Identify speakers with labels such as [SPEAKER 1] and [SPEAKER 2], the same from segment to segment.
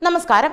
[SPEAKER 1] നമസ്കാരം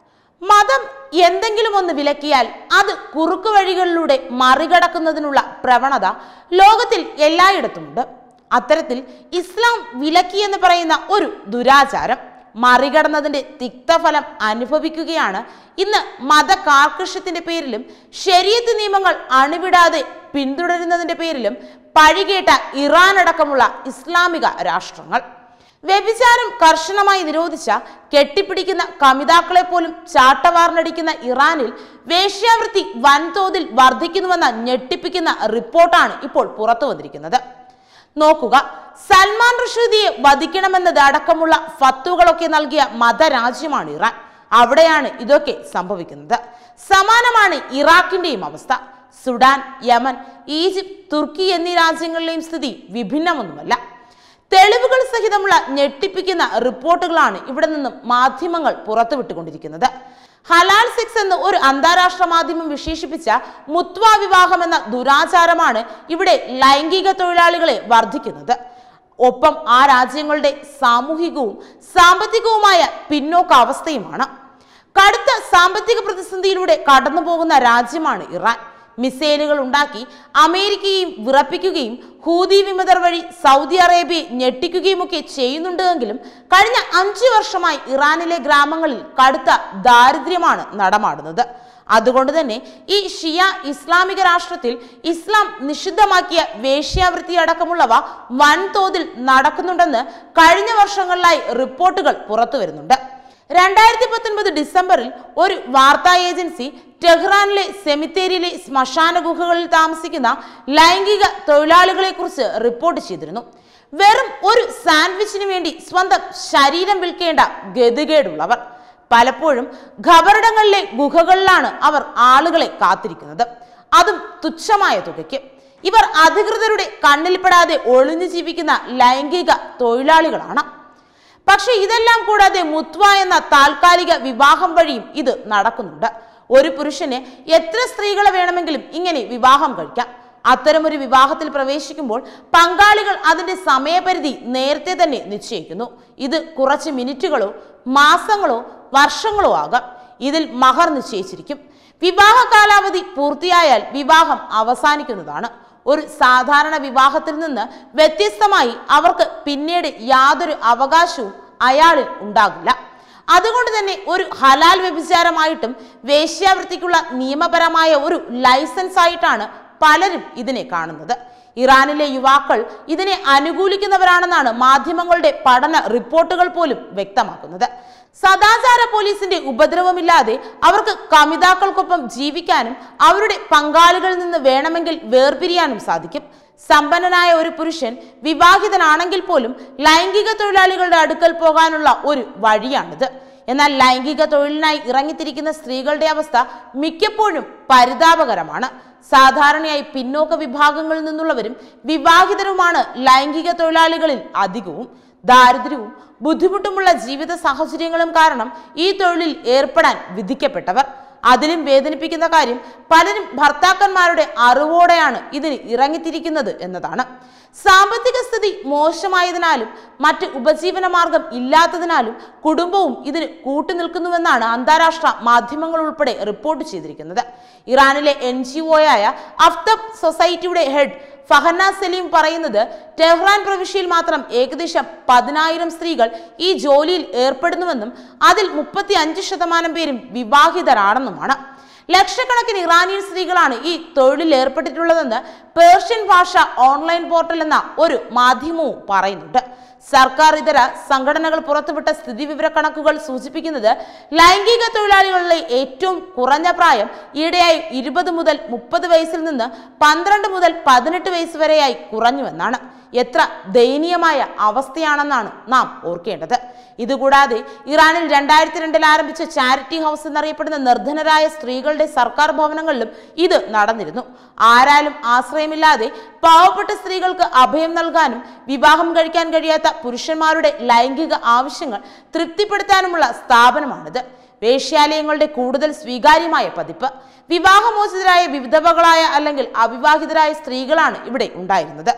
[SPEAKER 1] മതം എന്തെങ്കിലും ഒന്ന് വിലക്കിയാൽ അത് കുറുക്കു വഴികളിലൂടെ മറികടക്കുന്നതിനുള്ള പ്രവണത ലോകത്തിൽ എല്ലായിടത്തുമുണ്ട് അത്തരത്തിൽ ഇസ്ലാം വിലക്കി എന്ന് പറയുന്ന ഒരു ദുരാചാരം മറികടന്നതിന്റെ തിക്തഫലം അനുഭവിക്കുകയാണ് ഇന്ന് മതകാർക്കശ്യത്തിന്റെ പേരിലും ശരീരത്ത് നിയമങ്ങൾ അണിവിടാതെ പിന്തുടരുന്നതിന്റെ പേരിലും പഴികേട്ട ഇറാൻ അടക്കമുള്ള ഇസ്ലാമിക രാഷ്ട്രങ്ങൾ വ്യഭിചാരം കർശനമായി നിരോധിച്ച കെട്ടിപ്പിടിക്കുന്ന കമിതാക്കളെ പോലും ചാട്ടവാർന്നടിക്കുന്ന ഇറാനിൽ വേശ്യാവൃത്തി വൻതോതിൽ വർദ്ധിക്കുന്നുവെന്ന ഞെട്ടിപ്പിക്കുന്ന റിപ്പോർട്ടാണ് ഇപ്പോൾ പുറത്തു വന്നിരിക്കുന്നത് നോക്കുക സൽമാൻ റുഷീദിയെ വധിക്കണമെന്നത് അടക്കമുള്ള ഫത്തുകളൊക്കെ നൽകിയ മതരാജ്യമാണ് ഇറാൻ അവിടെയാണ് ഇതൊക്കെ സംഭവിക്കുന്നത് സമാനമാണ് ഇറാഖിന്റെയും അവസ്ഥ സുഡാൻ യമൻ ഈജിപ്ത് തുർക്കി എന്നീ രാജ്യങ്ങളിലെയും സ്ഥിതി വിഭിന്നമൊന്നുമല്ല തെളിവുകൾ സഹിതമുള്ള ഞെട്ടിപ്പിക്കുന്ന റിപ്പോർട്ടുകളാണ് ഇവിടെ നിന്നും മാധ്യമങ്ങൾ പുറത്തുവിട്ടുകൊണ്ടിരിക്കുന്നത് ഹലാൽ സെക്സ് എന്ന് ഒരു അന്താരാഷ്ട്ര മാധ്യമം വിശേഷിപ്പിച്ച മുത്വ വിവാഹം എന്ന ദുരാചാരമാണ് ഇവിടെ ലൈംഗിക തൊഴിലാളികളെ വർദ്ധിക്കുന്നത് ഒപ്പം ആ രാജ്യങ്ങളുടെ സാമൂഹികവും സാമ്പത്തികവുമായ പിന്നോക്കാവസ്ഥയുമാണ് കടുത്ത സാമ്പത്തിക പ്രതിസന്ധിയിലൂടെ കടന്നുപോകുന്ന രാജ്യമാണ് ഇറാൻ മിസൈലുകൾ ഉണ്ടാക്കി അമേരിക്കയെയും വിറപ്പിക്കുകയും ഹൂതി വിമതർ വഴി സൗദി അറേബ്യയെ ഞെട്ടിക്കുകയും ഒക്കെ ചെയ്യുന്നുണ്ട് എങ്കിലും കഴിഞ്ഞ അഞ്ചു വർഷമായി ഇറാനിലെ ഗ്രാമങ്ങളിൽ കടുത്ത ദാരിദ്ര്യമാണ് നടമാടുന്നത് അതുകൊണ്ട് തന്നെ ഈ ഷിയ ഇസ്ലാമിക രാഷ്ട്രത്തിൽ ഇസ്ലാം നിഷിദ്ധമാക്കിയ വേശ്യാവൃത്തി അടക്കമുള്ളവ വൻതോതിൽ നടക്കുന്നുണ്ടെന്ന് കഴിഞ്ഞ വർഷങ്ങളിലായി റിപ്പോർട്ടുകൾ പുറത്തു വരുന്നുണ്ട് രണ്ടായിരത്തി പത്തൊൻപത് ഡിസംബറിൽ ഒരു വാർത്താ ഏജൻസി ടെഹ്റാനിലെ സെമിത്തേരിയിലെ ശ്മശാന ഗുഹകളിൽ താമസിക്കുന്ന ലൈംഗിക തൊഴിലാളികളെ കുറിച്ച് റിപ്പോർട്ട് ചെയ്തിരുന്നു വെറും ഒരു സാൻഡ്വിച്ചിന് വേണ്ടി സ്വന്തം ശരീരം വിൽക്കേണ്ട ഗതികേടുള്ളവർ പലപ്പോഴും ഖബറിടങ്ങളിലെ ഗുഹകളിലാണ് അവർ ആളുകളെ കാത്തിരിക്കുന്നത് അതും തുച്ഛമായ തുകയ്ക്ക് ഇവർ അധികൃതരുടെ കണ്ണിൽപ്പെടാതെ ഒളിഞ്ഞു ജീവിക്കുന്ന ലൈംഗിക തൊഴിലാളികളാണ് പക്ഷെ ഇതെല്ലാം കൂടാതെ മുത്വ എന്ന താൽക്കാലിക വിവാഹം വഴിയും ഇത് നടക്കുന്നുണ്ട് ഒരു പുരുഷന് എത്ര സ്ത്രീകളെ വേണമെങ്കിലും ഇങ്ങനെ വിവാഹം കഴിക്കാം അത്തരമൊരു വിവാഹത്തിൽ പ്രവേശിക്കുമ്പോൾ പങ്കാളികൾ അതിന്റെ സമയപരിധി നേരത്തെ തന്നെ നിശ്ചയിക്കുന്നു ഇത് കുറച്ച് മിനിറ്റുകളോ മാസങ്ങളോ വർഷങ്ങളോ ആകാം ഇതിൽ മഹർ നിശ്ചയിച്ചിരിക്കും വിവാഹ കാലാവധി പൂർത്തിയായാൽ വിവാഹം അവസാനിക്കുന്നതാണ് ഒരു സാധാരണ വിവാഹത്തിൽ നിന്ന് വ്യത്യസ്തമായി അവർക്ക് പിന്നീട് യാതൊരു അവകാശവും അയാളിൽ ഉണ്ടാകില്ല അതുകൊണ്ട് തന്നെ ഒരു ഹലാൽ വ്യഭിചാരമായിട്ടും വേശ്യാവൃത്തിക്കുള്ള നിയമപരമായ ഒരു ലൈസൻസ് ആയിട്ടാണ് പലരും ഇതിനെ കാണുന്നത് ഇറാനിലെ യുവാക്കൾ ഇതിനെ അനുകൂലിക്കുന്നവരാണെന്നാണ് മാധ്യമങ്ങളുടെ പഠന റിപ്പോർട്ടുകൾ പോലും വ്യക്തമാക്കുന്നത് സദാചാര പോലീസിന്റെ ഉപദ്രവമില്ലാതെ അവർക്ക് കമിതാക്കൾക്കൊപ്പം ജീവിക്കാനും അവരുടെ പങ്കാളികളിൽ നിന്ന് വേണമെങ്കിൽ വേർപിരിയാനും സാധിക്കും സമ്പന്നനായ ഒരു പുരുഷൻ വിവാഹിതനാണെങ്കിൽ പോലും ലൈംഗിക തൊഴിലാളികളുടെ അടുക്കൽ പോകാനുള്ള ഒരു വഴിയാണിത് എന്നാൽ ലൈംഗിക തൊഴിലിനായി ഇറങ്ങിത്തിരിക്കുന്ന സ്ത്രീകളുടെ അവസ്ഥ മിക്കപ്പോഴും പരിതാപകരമാണ് സാധാരണയായി പിന്നോക്ക വിഭാഗങ്ങളിൽ നിന്നുള്ളവരും വിവാഹിതരുമാണ് ലൈംഗിക തൊഴിലാളികളിൽ അധികവും ദാരിദ്ര്യവും ബുദ്ധിമുട്ടുമുള്ള ജീവിത സാഹചര്യങ്ങളും കാരണം ഈ തൊഴിലിൽ ഏർപ്പെടാൻ വിധിക്കപ്പെട്ടവർ അതിലും വേദനിപ്പിക്കുന്ന കാര്യം പലരും ഭർത്താക്കന്മാരുടെ അറിവോടെയാണ് ഇതിന് ഇറങ്ങിത്തിരിക്കുന്നത് എന്നതാണ് സാമ്പത്തിക സ്ഥിതി മോശമായതിനാലും മറ്റ് ഉപജീവന മാർഗം ഇല്ലാത്തതിനാലും കുടുംബവും ഇതിന് കൂട്ടുനിൽക്കുന്നുവെന്നാണ് അന്താരാഷ്ട്ര മാധ്യമങ്ങൾ ഉൾപ്പെടെ റിപ്പോർട്ട് ചെയ്തിരിക്കുന്നത് ഇറാനിലെ എൻ ജി ഒയായ അഫ്തബ് സൊസൈറ്റിയുടെ ഹെഡ് ഫഹന്ന സലീം പറയുന്നത് ടെഹ്റാൻ പ്രവിശ്യയിൽ മാത്രം ഏകദേശം പതിനായിരം സ്ത്രീകൾ ഈ ജോലിയിൽ ഏർപ്പെടുന്നുവെന്നും അതിൽ മുപ്പത്തി അഞ്ച് ശതമാനം പേരും വിവാഹിതരാണെന്നുമാണ് ലക്ഷക്കണക്കിന് ഇറാനിയൻ സ്ത്രീകളാണ് ഈ തൊഴിലിൽ ഏർപ്പെട്ടിട്ടുള്ളതെന്ന് പേർഷ്യൻ ഭാഷ ഓൺലൈൻ പോർട്ടൽ എന്ന ഒരു മാധ്യമവും പറയുന്നുണ്ട് സർക്കാർ ഇതര സംഘടനകൾ പുറത്തുവിട്ട സ്ഥിതിവിവര കണക്കുകൾ സൂചിപ്പിക്കുന്നത് ലൈംഗിക തൊഴിലാളികളിലെ ഏറ്റവും കുറഞ്ഞ പ്രായം ഈയിടെയായി ഇരുപത് മുതൽ മുപ്പത് വയസ്സിൽ നിന്ന് പന്ത്രണ്ട് മുതൽ പതിനെട്ട് വയസ്സ് വരെയായി കുറഞ്ഞുവെന്നാണ് എത്ര ദയനീയമായ അവസ്ഥയാണെന്നാണ് നാം ഓർക്കേണ്ടത് ഇതുകൂടാതെ ഇറാനിൽ രണ്ടായിരത്തി രണ്ടിൽ ആരംഭിച്ച ചാരിറ്റി ഹൗസ് എന്നറിയപ്പെടുന്ന നിർധനരായ സ്ത്രീകളുടെ സർക്കാർ ഭവനങ്ങളിലും ഇത് നടന്നിരുന്നു ആരാലും ആശ്രയമില്ലാതെ പാവപ്പെട്ട സ്ത്രീകൾക്ക് അഭയം നൽകാനും വിവാഹം കഴിക്കാൻ കഴിയാത്ത പുരുഷന്മാരുടെ ലൈംഗിക ആവശ്യങ്ങൾ തൃപ്തിപ്പെടുത്താനുമുള്ള സ്ഥാപനമാണിത് വേശ്യാലയങ്ങളുടെ കൂടുതൽ സ്വീകാര്യമായ പതിപ്പ് വിവാഹമോചിതരായ വിധവകളായ അല്ലെങ്കിൽ അവിവാഹിതരായ സ്ത്രീകളാണ് ഇവിടെ ഉണ്ടായിരുന്നത്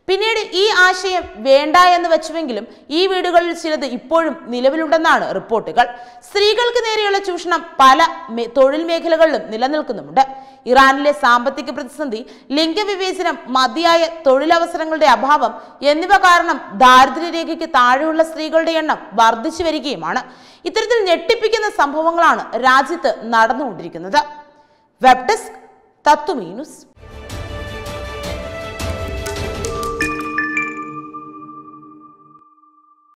[SPEAKER 1] പിന്നീട് ഈ ആശയം വേണ്ട എന്ന് വെച്ചുവെങ്കിലും ഈ വീടുകളിൽ ചിലത് ഇപ്പോഴും നിലവിലുണ്ടെന്നാണ് റിപ്പോർട്ടുകൾ സ്ത്രീകൾക്ക് നേരെയുള്ള ചൂഷണം പല മേ- തൊഴിൽ മേഖലകളിലും നിലനിൽക്കുന്നുമുണ്ട് ഇറാനിലെ സാമ്പത്തിക പ്രതിസന്ധി ലിംഗവിവേചനം മതിയായ തൊഴിലവസരങ്ങളുടെ അഭാവം എന്നിവ കാരണം ദാരിദ്ര്യരേഖയ്ക്ക് താഴെയുള്ള സ്ത്രീകളുടെ എണ്ണം വർദ്ധിച്ചു വരികയുമാണ് ഇത്തരത്തിൽ ഞെട്ടിപ്പിക്കുന്ന സംഭവങ്ങളാണ് രാജ്യത്ത് നടന്നുകൊണ്ടിരിക്കുന്നത് വെബ് ഡെസ്ക് തത്വമീ ന്യൂസ്